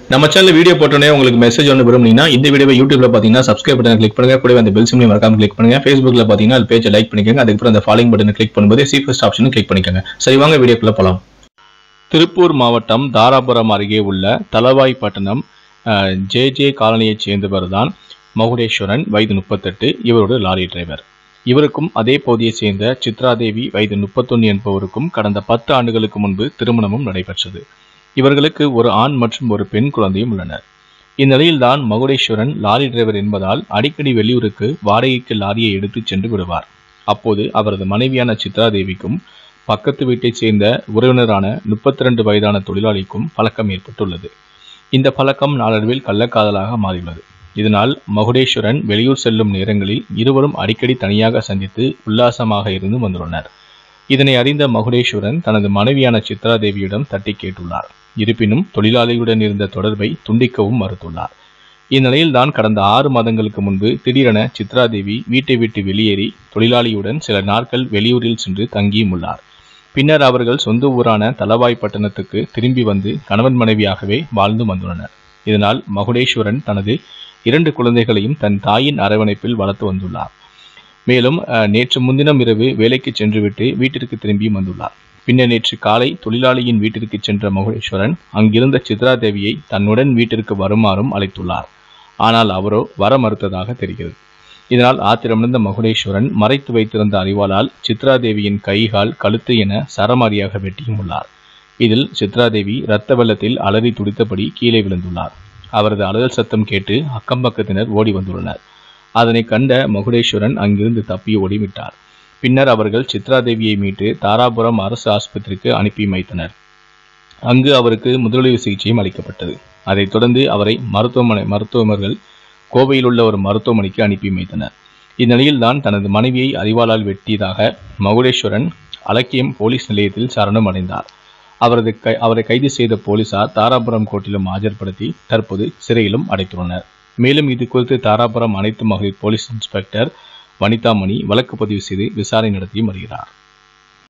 நம்ம channel video போட்டோன்னே உங்களுக்கு மெசேஜ் ஒன்று விரும்புனீங்கன்னா இந்த வீடியோவை யூடியூப்ல பார்த்தீங்கன்னா சப்ஸ்கிரைப் பட்டன் கிளிக் பண்ணுங்க கூடவே அந்த பெல் சிம்லையும் மறக்காம கிளிக் பண்ணுங்க ஃபேஸ்புக்ல பார்த்தீங்கன்னா அது பேஜை லைக் பண்ணிக்கோங்க அதுக்கப்புறம் அந்த ஃபாலோயிங் பட்டனை கிளிக் பண்ணும்போது சி ஃபர்ஸ்ட் ஆப்ஷனும் கிளிக் பண்ணிக்கோங்க சரி வாங்க வீடியோக்குள்ள போலாம் திருப்பூர் மாவட்டம் தாராபுரம் அருகே உள்ள தலவாய்ப்பட்டினம் ஜே ஜே காலனியைச் சேர்ந்தவர் தான் மகுடேஸ்வரன் வயது முப்பத்தெட்டு இவரோட லாரி டிரைவர் இவருக்கும் அதே பகுதியைச் சேர்ந்த சித்ராதேவி வயது முப்பத்தொன்னு என்பவருக்கும் கடந்த பத்து ஆண்டுகளுக்கு முன்பு திருமணமும் நடைபெற்றது இவர்களுக்கு ஒரு ஆண் மற்றும் ஒரு பெண் குழந்தையும் உள்ளனர் இந்நிலையில்தான் மகுடேஸ்வரன் லாரி டிரைவர் என்பதால் அடிக்கடி வெளியூருக்கு வாடகைக்கு லாரியை எடுத்துச் சென்று விடுவார் அப்போது அவரது மனைவியான சித்ராதேவிக்கும் பக்கத்து வீட்டைச் சேர்ந்த உறவினரான முப்பத்தி ரெண்டு வயதான தொழிலாளிக்கும் பழக்கம் ஏற்பட்டுள்ளது இந்த பழக்கம் நாளடைவில் கள்ளக்காதலாக மாறியுள்ளது இதனால் மகுடேஸ்வரன் வெளியூர் செல்லும் நேரங்களில் இருவரும் அடிக்கடி தனியாக சந்தித்து உல்லாசமாக இருந்து வந்துள்ளனர் இதனை அறிந்த மகுடேஸ்வரன் தனது மனைவியான சித்ராதேவியிடம் தட்டி கேட்டுள்ளார் இருப்பினும் தொழிலாளியுடன் இருந்த தொடர்பை துண்டிக்கவும் மறுத்துள்ளார் இந்நிலையில்தான் கடந்த ஆறு மாதங்களுக்கு முன்பு திடீரென சித்ராதேவி வீட்டை விட்டு வெளியேறி தொழிலாளியுடன் சில நாட்கள் வெளியூரில் சென்று தங்கியும் உள்ளார் பின்னர் அவர்கள் சொந்த ஊரான தலவாய்ப்பட்டினத்துக்கு திரும்பி வந்து கணவன் மனைவியாகவே வாழ்ந்து வந்துள்ளனர் இதனால் மகுடேஸ்வரன் தனது இரண்டு குழந்தைகளையும் தன் தாயின் அரவணைப்பில் வளர்த்து வந்துள்ளார் மேலும் அஹ், நேற்று முன்தினம் இரவு வேலைக்கு சென்றுவிட்டு வீட்டிற்கு திரும்பியும் வந்துள்ளார் பின்னர் நேற்று காலை தொழிலாளியின் வீட்டிற்கு சென்ற மகுடேஸ்வரன் அங்கிருந்த சித்ராதேவியை தன்னுடன் வீட்டிற்கு வருமாறும் அழைத்துள்ளார் ஆனால் அவரோ வர மறுத்ததாக தெரிகிறது இதனால் ஆத்திரமடைந்த மகுடேஸ்வரன் மறைத்து வைத்திருந்த அறிவாளால் சித்ராதேவியின் கைகால் கழுத்து என சரமாரியாக வெட்டியும் உள்ளார் இதில் சித்ராதேவி இரத்த வெள்ளத்தில் அலறி துடித்தபடி கீழே விழுந்துள்ளார் அவரது அலறல் சத்தம் கேட்டு அக்கம்பக்கத்தினர் ஓடி வந்துள்ளனர் அதனை கண்ட மகுடேஸ்வரன் அங்கிருந்து தப்பி ஓடிவிட்டார் பின்னர் அவர்கள் சித்ராதேவியை மீட்டு தாராபுரம் அரசு ஆஸ்பத்திரிக்கு அனுப்பி வைத்தனர் அங்கு அவருக்கு முதலுதவி சிகிச்சையும் அளிக்கப்பட்டது அதைத் தொடர்ந்து அவரை மருத்துவமனை மருத்துவமர்கள் கோவையில் உள்ள ஒரு மருத்துவமனைக்கு அனுப்பி வைத்தனர் இந்நிலையில்தான் தனது மனைவியை அறிவாளால் வெட்டியதாக மகுடேஸ்வரன் அலக்கியம் போலீஸ் நிலையத்தில் சரணம் அடைந்தார் அவரது கை அவரை கைது செய்த போலீசார் தாராபுரம் கோர்ட்டிலும் ஆஜர்படுத்தி தற்போது சிறையிலும் அடைத்துள்ளனர் மேலும் இது குறித்து தாராபுரம் அனைத்து மகளிர் போலீஸ் இன்ஸ்பெக்டர் வனிதாமணி வழக்கு பதிவு செய்து விசாரணை நடத்தியும் வருகிறார்